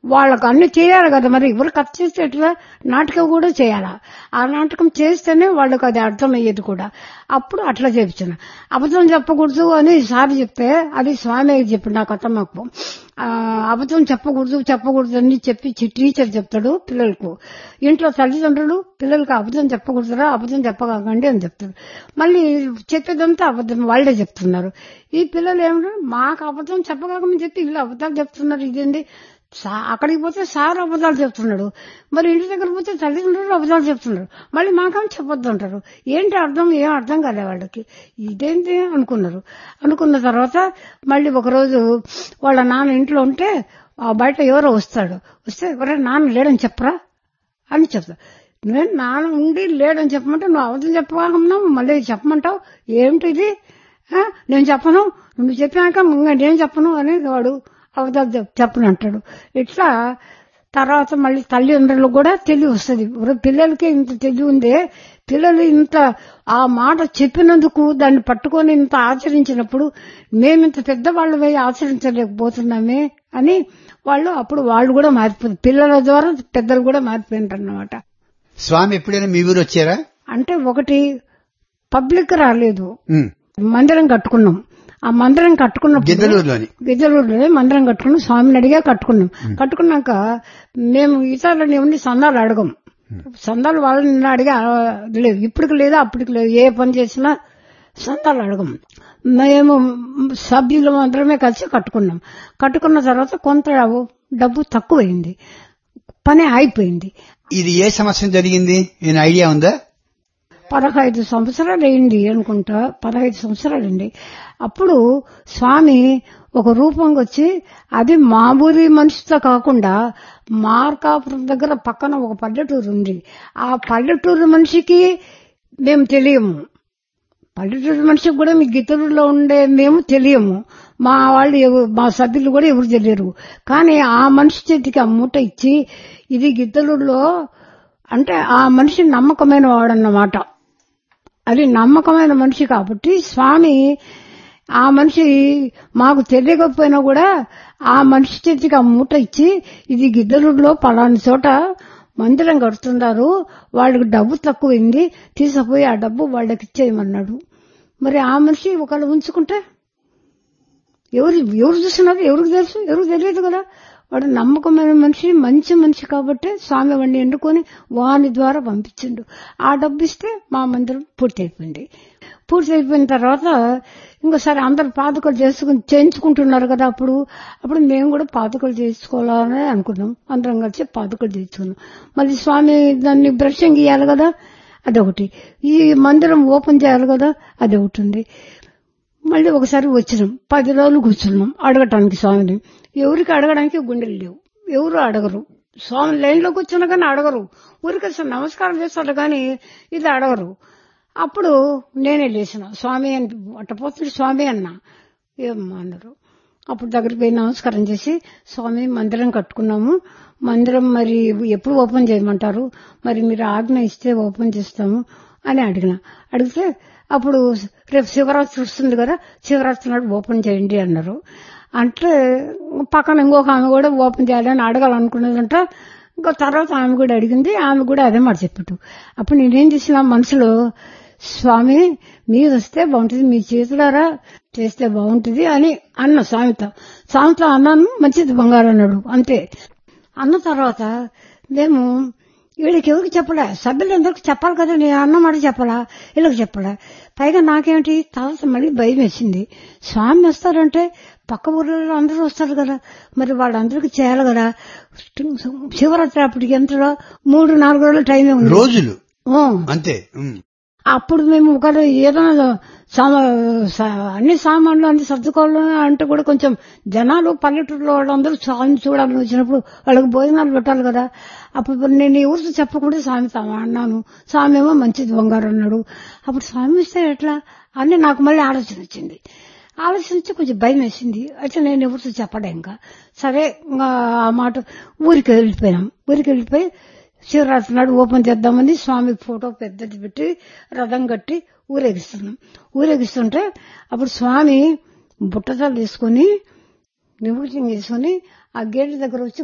వాళ్ళకు అన్ని చేయాలి కదా మరి ఎవరు కథ చేస్తే ఎట్లా నాటకం కూడా చేయాలా ఆ నాటకం చేస్తేనే వాళ్ళకి అది అర్థమయ్యేది కూడా అప్పుడు అట్లా చెప్తున్నా అబద్ధం చెప్పకూడదు అని సార్ చెప్తే అది స్వామి చెప్పి నాకు అర్థమకు ఆ, అబద్ధం చెప్పకూడదు చెప్పకూడదు అని చెప్పి చి- టీచర్ చెప్తాడు పిల్లలకు ఇంట్లో తల్లిదండ్రులు పిల్లలకు అబద్ధం చెప్పకూడదురా అబద్ధం చెప్పకండి అని చెప్తాడు మళ్ళీ చెప్పేదంతా అబద్ధం వాళ్ళే చెప్తున్నారు ఈ పిల్లలు ఏమంటారు మాకు అబద్ధం చెప్పగాకమని చెప్పి వీళ్ళు అబద్ధాలు చెప్తున్నారు ఇదేంటి సా- అక్కడికి పోతే సార్ అబద్ధాలు చెప్తున్నాడు మరి ఇంటి దగ్గర పోతే తల్లిదండ్రులు అబద్ధాలు చెప్తున్నారు మళ్ళీ మాకేం చెప్పొద్దు అంటారు ఏంటి అర్థం ఏం అర్థం కాలే వాళ్ళకి ఇదేంటి అనుకున్నారు అనుకున్న తర్వాత మళ్ళీ ఒకరోజు వాళ్ళ నాన్న ఇంట్లో ఉంటే ఆ బయట ఎవరో వస్తాడు వస్తే ఎవరైనా నాన్న లేడని చెప్పరా అని చెప్తా నేను నాన్న ఉండి లేడని చెప్పమంటే నువ్వు అవధం చెప్పకుండా మళ్ళీ చెప్పమంటావు ఏమిటి ఇది ఆ? నేను చెప్పను నువ్వు చెప్పాక ఇంకా నేను చెప్పను అని వాడు అవధాలు చెప్- చెప్పను అంటాడు ఇట్లా తర్వాత మళ్ళీ తల్లిదండ్రులకు కూడా తెలివి వస్తుంది ఇప్పుడు పిల్లలకి ఇంత తెలివి ఉందే పిల్లలు ఇంత ఆ మాట చెప్పినందుకు దాన్ని పట్టుకొని ఇంత ఆచరించినప్పుడు మేమింత పెద్దవాళ్ళమై ఆచరించలేకపోతున్నామే అని వాళ్ళు అప్పుడు వాళ్ళు కూడా మారిపోయింది పిల్లల ద్వారా పెద్దలు కూడా మారిపోయినారు అన్నమాట స్వామి ఎప్పుడైనా మీ ఊరు వచ్చారా అంటే ఒకటి పబ్లిక్ రాలేదు ఉమ్. మందిరం కట్టుకున్నాం ఆ మందిరం కట్టుకున్నప్పుడు గిద్దలూరులోని గిద్దలూరులో మందిరం కట్టుకున్నాం స్వామిని అడిగా కట్టుకున్నాం కట్టుకున్నాక మేము ఇతరులని ఉండి సందాలు అడగం సందాలు వాళ్ళని అడిగా లేదు ఇప్పటికి లేదు అప్పటికి లేదు ఏ పని చేసినా సందాలు అడగం మేము సభ్యులు మాత్రమే కలిసి కట్టుకున్నాం కట్టుకున్న తర్వాత కొంత డబ్బు తక్కువైంది పని అయిపోయింది ఇది ఏ సంవత్సరం జరిగింది నేను ఐడియా ఉందా పదహైదు సంవత్సరాలు అయింది అనుకుంటా పదహైదు సంవత్సరాలు అండి అప్పుడు స్వామి ఒక రూపంగా వచ్చి అది మామూలు మనిషితో కాకుండా మార్కాపురం దగ్గర పక్కన ఒక పల్లెటూరు ఉంది ఆ పల్లెటూరు మనిషికి మేము తెలియము పల్లెటూరు మనిషికి కూడా మీ గిత్తలూరులో ఉండే మేము తెలియము మా వాళ్ళు ఎవ- మా సభ్యులు కూడా ఎవరు తెలియరు కానీ ఆ మనిషి చేతికి ఆ మూట ఇచ్చి ఇది గిద్దలూరులో అంటే ఆ మనిషి నమ్మకమైన వాడన్నమాట అది నమ్మకమైన మనిషి కాబట్టి స్వామి ఆ మనిషి మాకు తెలియకపోయినా కూడా ఆ మనిషి చేతికి ఆ మూట ఇచ్చి ఇది గిద్దలూరులో పలాని చోట మందిరం కడుతున్నారు వాళ్ళకి డబ్బు తక్కువైంది తీసుకుపోయి ఆ డబ్బు వాళ్ళకి ఇచ్చేయమన్నాడు మరి ఆ మనిషి ఒకళ్ళు ఉంచుకుంటే ఎవరు ఎవరు చూస్తున్నారు ఎవరికి తెలుసు ఎవరికి తెలియదు కదా వాడు నమ్మకమైన మనిషి మంచి మనిషి కాబట్టి స్వామి వాడిని ఎన్నుకొని వాని ద్వారా పంపించిండు ఆ డబ్బు ఇస్తే మా మందిరం పూర్తి అయిపోయింది పూర్తి అయిపోయిన తర్వాత ఇంకోసారి అందరు పాదుకలు చేసుకుని చేయించుకుంటున్నారు కదా అప్పుడు అప్పుడు మేము కూడా పాదుకలు చేసుకోవాలని అనుకున్నాం అందరం కలిసి పాదుకలు చేసుకున్నాం మళ్ళీ స్వామి దాన్ని బ్రషింగ్ ఇవ్వాలి కదా అదొకటి ఈ మందిరం ఓపెన్ చేయాలి కదా అదొకటి ఉంది మళ్ళీ ఒకసారి వచ్చినాం పది రోజులు కూర్చున్నాం అడగటానికి స్వామిని ఎవరికి అడగడానికి గుండెలు లేవు ఎవరు అడగరు స్వామి లైన్లో కూర్చున్నా కానీ అడగరు ఊరికి అసలు నమస్కారం చేస్తారు కానీ ఇది అడగరు అప్పుడు నేనే లేచిన స్వామి అని అట్టపోతుంది స్వామి అన్నా ఏమ్మా అన్నారు అప్పుడు దగ్గరికి పోయి నమస్కారం చేసి స్వామి మందిరం కట్టుకున్నాము మందిరం మరి ఎప్పుడు ఓపెన్ చేయమంటారు మరి మీరు ఆజ్ఞ ఇస్తే ఓపెన్ చేస్తాము అని అడిగిన అడిగితే అప్పుడు రేపు శివరాత్రి వస్తుంది కదా శివరాత్రి నాడు ఓపెన్ చేయండి అన్నారు అంటే పక్కన ఇంకొక ఆమె కూడా ఓపెన్ చేయాలని అడగాలనుకున్నదంట ఇంకా తర్వాత ఆమె కూడా అడిగింది ఆమె కూడా అదే మాట చెప్పాడు అప్పుడు నేనేం చేసిన మనసులో స్వామి మీరు వస్తే బాగుంటుంది మీ చేతులారా చేస్తే బాగుంటుంది అని అన్న స్వామితో స్వామితో అన్నాను మంచిది బంగారు అన్నాడు అంతే అన్న తర్వాత మేము వీళ్ళకి ఎవరికి చెప్పలే సభ్యులందరికి చెప్పాలి కదా నేను అన్న మాట చెప్పాలా వీళ్ళకి చెప్పలే పైగా నాకేమిటి తర్వాత మళ్ళీ భయం వేసింది స్వామి వస్తారంటే పక్క ఊర్లలో అందరూ వస్తారు కదా మరి వాళ్ళందరికీ చేయాలి కదా శివరాత్రి అప్పటికి ఎంత మూడు నాలుగు రోజులు టైమే ఉంది రోజులు ఓ. అంతే ఉమ్. అప్పుడు మేము ఒక ఏదైనా సామా సా- అన్ని సామాన్లు అన్ని సర్దుకోవాలి అంటే కూడా కొంచెం జనాలు పల్లెటూరులో వాళ్ళందరూ స్వామిని చూడాలని వచ్చినప్పుడు వాళ్ళకి భోజనాలు పెట్టాలి కదా అప్పుడు నేను ఎవరితో చెప్పకుండా స్వామి తాము అన్నాను స్వామి ఏమో మంచిది బంగారు అన్నాడు అప్పుడు స్వామి ఇస్తే ఎట్లా అని నాకు మళ్ళీ ఆలోచన వచ్చింది ఆలోచన వచ్చి కొంచెం భయం వేసింది అయితే నేను ఎవరితో చెప్పలే ఇంకా సరే ఇంకా ఆ మాట ఊరికి వెళ్ళిపోయాం ఊరికి వెళ్ళిపోయి శివరాత్రి నాడు ఓపెన్ చేద్దామని స్వామి ఫోటో పెద్దది పెట్టి రథం కట్టి ఊరేగిస్తున్నాం ఊరేగిస్తుంటే అప్పుడు స్వామి బుట్టతలు తీసుకొని నిమజ్జనం చేసుకుని ఆ గేట్ దగ్గర వచ్చి